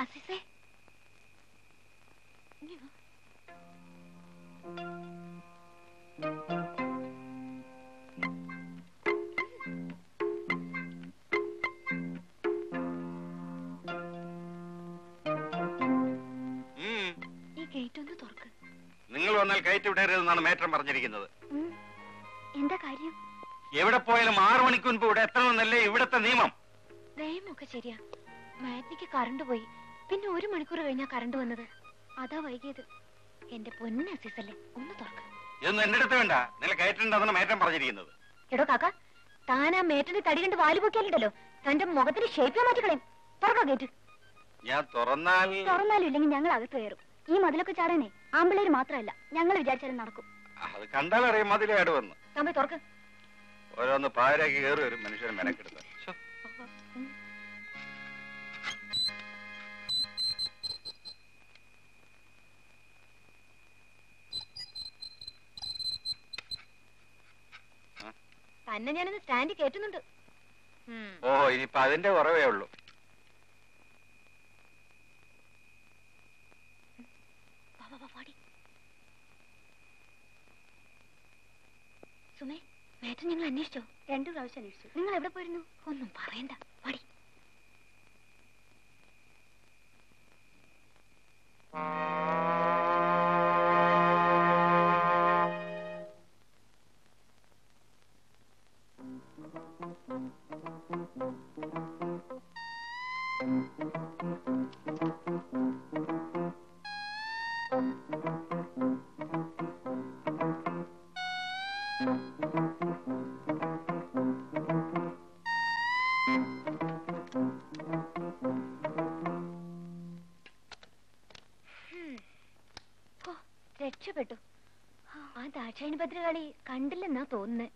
അസിസേ ഇങ്ങ് വാ. ഉം. ഈ ഗേറ്റ് ഒന്ന് തുറക്ക് നിങ്ങൾ വന്നാൽ കയറ്റി വിടരുതെന്നാണ് മേറ്റം പറഞ്ഞിരിക്കുന്നത് ഉം. എന്താ കാര്യം എവിടെ പോയാലും ആറു മണിക്ക് മുൻപ് ഇവിടെ എത്തണമെന്നല്ലേ ഇവിടത്തെ നിയമം ദയമൊക്കെ ശരിയാ മാറ്റിനിക്ക് കറണ്ട് പോയി പിന്നെ ഒരു മണിക്കൂർ കഴിഞ്ഞാ കറണ്ട് വന്നത് അതാ വൈകിയത് എന്റെ പൊന്ന അസീസല്ലേ ഒന്ന് തുറക്ക് ഇതൊന്നും എന്റെ അടുത്ത് വേണ്ട നിങ്ങൾ കയറ്റണ്ടെന്നാണ് മേറ്റം പറഞ്ഞിരിക്കുന്നത് എടോ കാക്ക താൻ ആ മേറ്റന്റെ തടി കണ്ട് വാല് പൊക്കിയാലുണ്ടല്ലോ തന്റെ മുഖത്തിന് ഷേപ്പ് മാറ്റിക്കളയും തുറക്കാ ഗേറ്റ് ഞാൻ തുറന്നാൽ തുറന്നാലും ഇല്ലെങ്കിൽ ഞങ്ങൾ അകത്ത് കയറും ഈ മതിലൊക്കെ ചാടാനേ ആമ്പിള്ളേര് മാത്രമല്ല ഞങ്ങൾ വിചാരിച്ചാലും നടക്കും അത് കണ്ടാൽ അറിയാം മതിലേ അടുവന്ന് തമ്പി തുറക്ക് ഓരോന്ന് പാരാക്കി കയറി വരും മനുഷ്യനെ മെനക്കെടുത്ത തന്നെ ഞാനിന്ന് സ്റ്റാൻഡ് കയറ്റുന്നുണ്ട് ഓ ഇനിയിപ്പൊ അതിന്റെ കുറവേ ഉള്ളൂ വാ, വാ, വാ, വാടി. സുമേ മേറ്റൻ ഞങ്ങൾ അന്വേഷിച്ചോ രണ്ടു പ്രാവശ്യം അന്വേഷിച്ചു നിങ്ങൾ എവിടെ പോയിരുന്നു ഒന്നും പറയണ്ട വാടി ഓ രക്ഷപ്പെട്ടു ആ ദാക്ഷായണി ഭദ്രകാളി കണ്ടില്ലെന്നാ തോന്നുന്നേ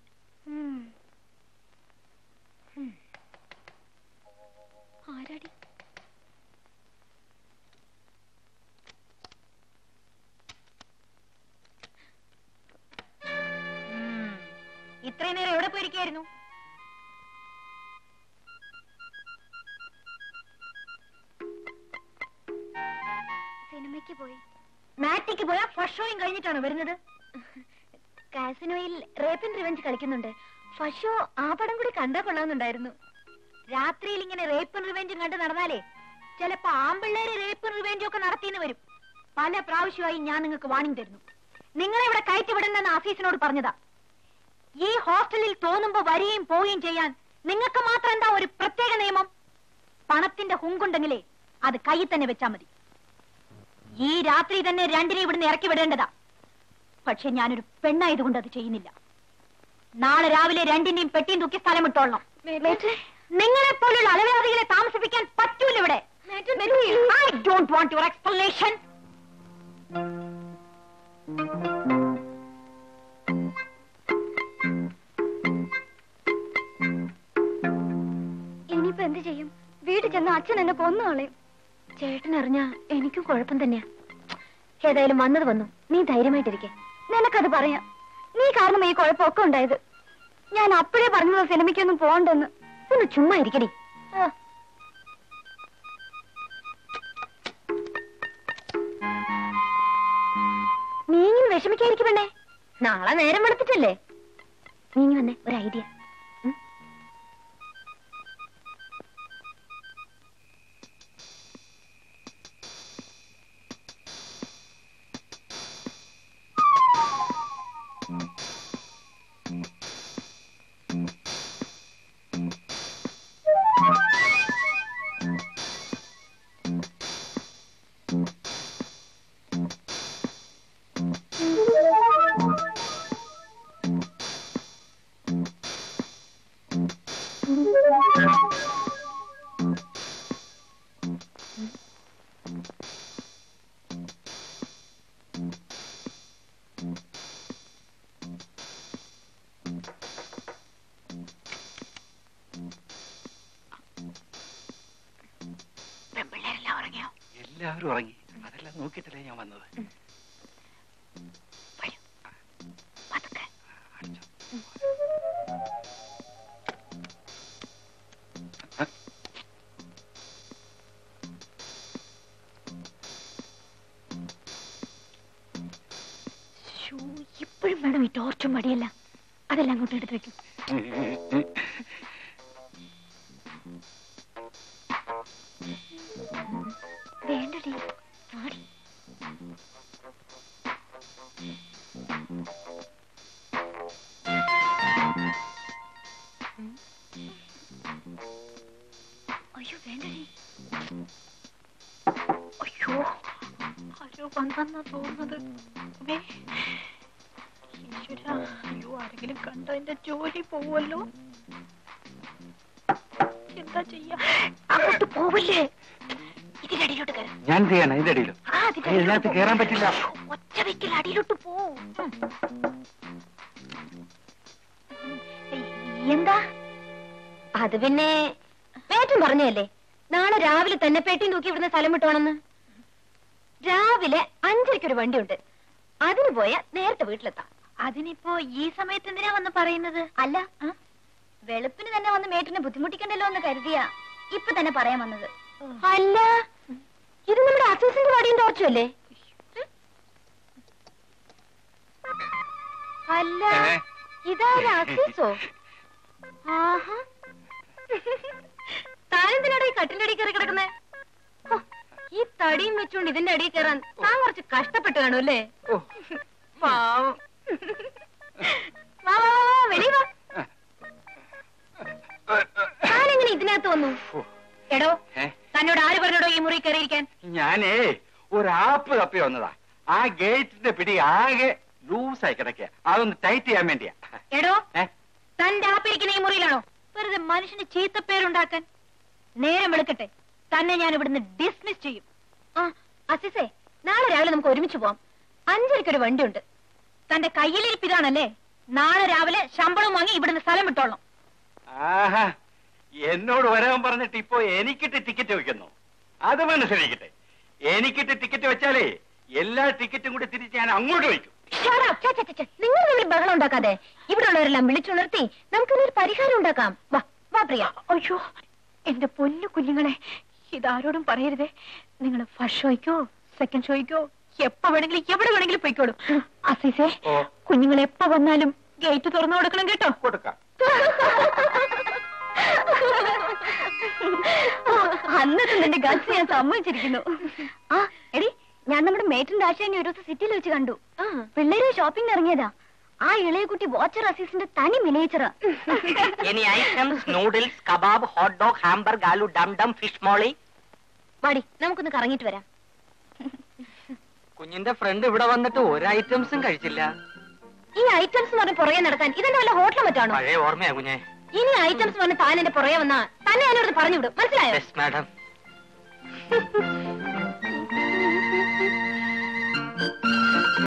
ആരാടി ഇത്രയും നേരം എവിടെ പോയിരിക്കായിരുന്നു സിനിമയ്ക്ക് പോയി മാറ്റിക്ക് പോയാ ഫസ്റ്റ് ഷോയും കഴിഞ്ഞിട്ടാണ് വരുന്നത് കാസിനോയിൽ റേപ്പ് ആൻഡ് റിവെഞ്ച് കളിക്കുന്നുണ്ട് ഫസ്റ്റ് ഷോ ആ പടം കൂടി കണ്ടാ കൊള്ളാമെന്നുണ്ടായിരുന്നു രാത്രിയിൽ ഇങ്ങനെ റേപ്പ് ആൻഡ് റിവെഞ്ചും കണ്ട് നടന്നാലേ ചിലപ്പോ ആമ്പിള്ളേര് റേപ്പ് ആൻഡ് റിവെഞ്ചും ഒക്കെ നടത്തിയെന്ന് വരും പല പ്രാവശ്യമായി ഞാൻ നിങ്ങൾക്ക് വാണിംഗ് തരുന്നു നിങ്ങളെ ഇവിടെ കയറ്റി വിടണമെന്ന് ആഫീസിനോട് പറഞ്ഞതാ ഈ ഹോസ്റ്റലിൽ തോന്നുമ്പോ വരികയും പോവുകയും ചെയ്യാൻ നിങ്ങൾക്ക് മാത്രം എന്താ ഒരു പ്രത്യേക നിയമം പണത്തിന്റെ ഹുങ്കുണ്ടെങ്കിലേ അത് കയ്യിൽ തന്നെ വെച്ചാ മതി ഈ രാത്രി തന്നെ രണ്ടിനെ ഇവിടുന്ന് ഇറക്കി വിടേണ്ടതാ പക്ഷെ ഞാനൊരു പെണ്ണായതുകൊണ്ട് അത് ചെയ്യുന്നില്ല നാളെ രാവിലെ രണ്ടിന്റെയും പെട്ടിയും തൂക്കി സ്ഥലം വിട്ടോളണം നിങ്ങളെ പോലുള്ള അലവരാതികളെ താമസിപ്പിക്കാൻ പറ്റൂല ഇവിടെ I don't want your explanation ഇനിയിപ്പോ എന്ത് ചെയ്യും വീട് ചെന്ന് അച്ഛൻ എന്നെ കൊന്നു കളയും ചേട്ടൻ അറിഞ്ഞാ എനിക്കും കുഴപ്പം തന്നെയാ ഏതായാലും വന്നത് വന്നു നീ ധൈര്യമായിട്ടിരിക്കെ നിനക്കത് പറയാം നീ കാരണം ഈ കുഴപ്പമൊക്കെ ഉണ്ടായത് ഞാൻ അപ്പോഴേ പറഞ്ഞത് സിനിമയ്ക്കൊന്നും പോണ്ടെന്ന് ഒന്ന് ചുമ്മാ ഇരിക്കടി ആ. നീ ഇങ്ങനെ വിഷമിക്കാതിരിക്കും പെണ്ണേ നാളെ നേരം വെളുത്തിട്ടല്ലേ നീ ഇനി വന്നേ ഒരു ഐഡിയ പെൺപിള്ളേരെല്ലാം ഉറങ്ങിയോ എല്ലാവരും ഉറങ്ങി അതെല്ലാം നോക്കിയിട്ടല്ലേ ഞാൻ വന്നത് വരൂ പതുക്കെ അടിച്ചോ. ഈ ടോർച്ചും മടിയല്ല അതെല്ലാം അങ്ങോട്ട് എടുത്ത് വെക്കും വേണ്ടടി ആടി അയ്യോ വേണ്ടടി അയ്യോ ആരോ വന്നെന്നാ തോന്നുന്നത് വേ ഈശ്വരാ, അയ്യോ ആരെങ്കിലും കണ്ട എന്റെ ജോലി പോവല്ലോ എന്താ ചെയ്യാ അങ്ങോട്ട് പോവില്ലേ ഇതിന്റെ അടിയിലോട്ട് കയറാം ഞാൻ ചെയ്യണം ഇതിന്റെ അടിയിൽ ആ, അതിന്റെ ഇതിനകത്ത് അടിയിലോട്ട് കേറാൻ പോ. പറ്റില്ല. ഒറ്റ വെക്കൽ അടിയിലോട്ട് പോ ഉം. എന്താ അത് പിന്നെ മേറ്റും പറഞ്ഞല്ലേ നാളെ രാവിലെ തന്നെ പെട്ടിയും തൂക്കി ഇവിടുന്ന് സ്ഥലം വിട്ടോണെന്ന് രാവിലെ അഞ്ചരയ്ക്കൊരു വണ്ടിയുണ്ട് അതിന് പോയ നേരത്തെ വീട്ടിലെത്താം അതിനിപ്പോ ഈ സമയത്ത് എന്തിനാ വന്ന് പറയുന്നത് അല്ല വെളുപ്പിന് തന്നെ വന്ന് മേട്ടിനെ ബുദ്ധിമുട്ടിക്കണ്ടല്ലോ എന്ന് കരുതിയാ ഇപ്പൊ തന്നെ പറയാൻ വന്നത് അല്ല ഇത് നമ്മുടെ അസൂസിന്റെ വടിയും തോർച്ചല്ലേ അല്ല ഏ? ഇതാരാ അസീസോ ആഹാ താനെന്തിനാടാ ഈ കട്ടിന്റെ അടി കയറി കിടക്കുന്നേ ഓ, ഈ തടിയും വെച്ചുകൊണ്ട് ഇതിന്റെ അടിയിൽ കയറാൻ താൻ കുറച്ച് കഷ്ടപ്പെട്ട് കാണും അല്ലേ ഓ. പാവം വാ വാ വാ, വാ വെളി വാ താനെങ്ങനെ ഇതിനകത്ത് വന്നു ഓ. എടോ ഏ? തന്നോട് ആര് പറഞ്ഞോടോ ഈ മുറി കയറിയിരിക്കാൻ ഞാനേ ഒരു ആപ്പ് തപ്പി വന്നതാ ആ ഗേറ്റിന്റെ പിടി ആകെ ലൂസായി കിടക്കുക അതൊന്ന് ടൈറ്റ് ചെയ്യാൻ വേണ്ടിയാ എടോ ഏ? തന്റെ ആപ്പിരിക്കുന്ന ഈ മുറിയിലാണോ വെറുതെ മനുഷ്യന് ചീത്തപ്പേരുണ്ടാക്കാൻ നേരം വെളുക്കട്ടെ തന്നെ ഞാൻ ഇവിടുന്ന് ഡിസ്മിസ് ചെയ്യും ആ അസിസേ നാളെ രാവിലെ നമുക്ക് ഒരുമിച്ച് പോവാം അഞ്ചരയ്ക്കൊരു വണ്ടിയുണ്ട് തന്റെ കയ്യിലിരിപ്പ് ഇതാണല്ലേ നാളെ രാവിലെ ശമ്പളം വാങ്ങി ഇവിടുന്ന് സ്ഥലം വിട്ടോളാം ആഹാ എന്നോട് വരാൻ പറഞ്ഞിട്ട് ഇപ്പൊ എനിക്കിട്ട് ടിക്കറ്റ് വെക്കുന്നു അത് മനസ്സിലാക്കട്ടെ എനിക്കിട്ട് ടിക്കറ്റ് വെച്ചാലേ എല്ലാ ടിക്കറ്റും കൂടി തിരിച്ച് ഞാൻ അങ്ങോട്ട് വയ്ക്കും Shut up. ഛെ, ഛെ, ഛെ, ഛെ. നിങ്ങൾ തമ്മിൽ ബഹളം ഉണ്ടാക്കാതെ ഇവിടെ ഉള്ളവരെല്ലാം വിളിച്ചുണർത്തി നമുക്കൊരു പരിഹാരം ഉണ്ടാക്കാം വാ വാ പ്രിയ അയ്യോ എന്റെ പൊന്നു കുഞ്ഞുങ്ങളെ ഇതാരോടും പറയരുതേ നിങ്ങൾ ഫസ്റ്റ് ഷോയ്ക്കോ സെക്കൻഡ് ഷോയ്ക്കോ എപ്പോ വേണമെങ്കിലും എവിടെ വേണമെങ്കിലും പോയിക്കോളൂ അസീസേ ഓ. കുഞ്ഞുങ്ങൾ എപ്പോ വന്നാലും ഗേറ്റ് തുറന്നു കൊടുക്കണം കേട്ടോ കൊടുക്കാം അന്നത്തെ നിന്റെ ഗസ് ഞാൻ സമ്മതിച്ചിരിക്കുന്നു ആ എടി ഞാൻ നമ്മുടെ മേറ്റിന്റെ ആശയം ഒരു ദിവസം സിറ്റിയിൽ വെച്ച് കണ്ടു പിള്ളേര് ഷോപ്പിംഗ് ഇറങ്ങിയതാ ആ ഇളയ കുട്ടി വാച്ചർ അസീസിന്റെ തനി മിനേച്ചറാ Any items, noodles, kebab, hot dog, hamburger, aloo, dum dum, fish molly? വാടി നമുക്കൊന്ന് കറങ്ങിട്ട് വരാം കുഞ്ഞിന്റെ ഫ്രണ്ട് ഇവിടെ വന്നിട്ട് ഒരു ഐറ്റംസും കഴിച്ചില്ല ഈ ഐറ്റംസ് എന്ന് പറഞ്ഞ് പുറകെ നടക്കാൻ ഇതെന്റെ വല്ല ഹോട്ടൽ മറ്റാണോ പഴയ ഓർമ്മയാ കുഞ്ഞെ ഇനി ഐറ്റംസ് പറഞ്ഞ് താൻ എന്റെ പുറകെ വന്നാ തന്നെ ഞാനിവിടെ പറഞ്ഞു വിടും മനസ്സിലായോ യെസ് മാഡം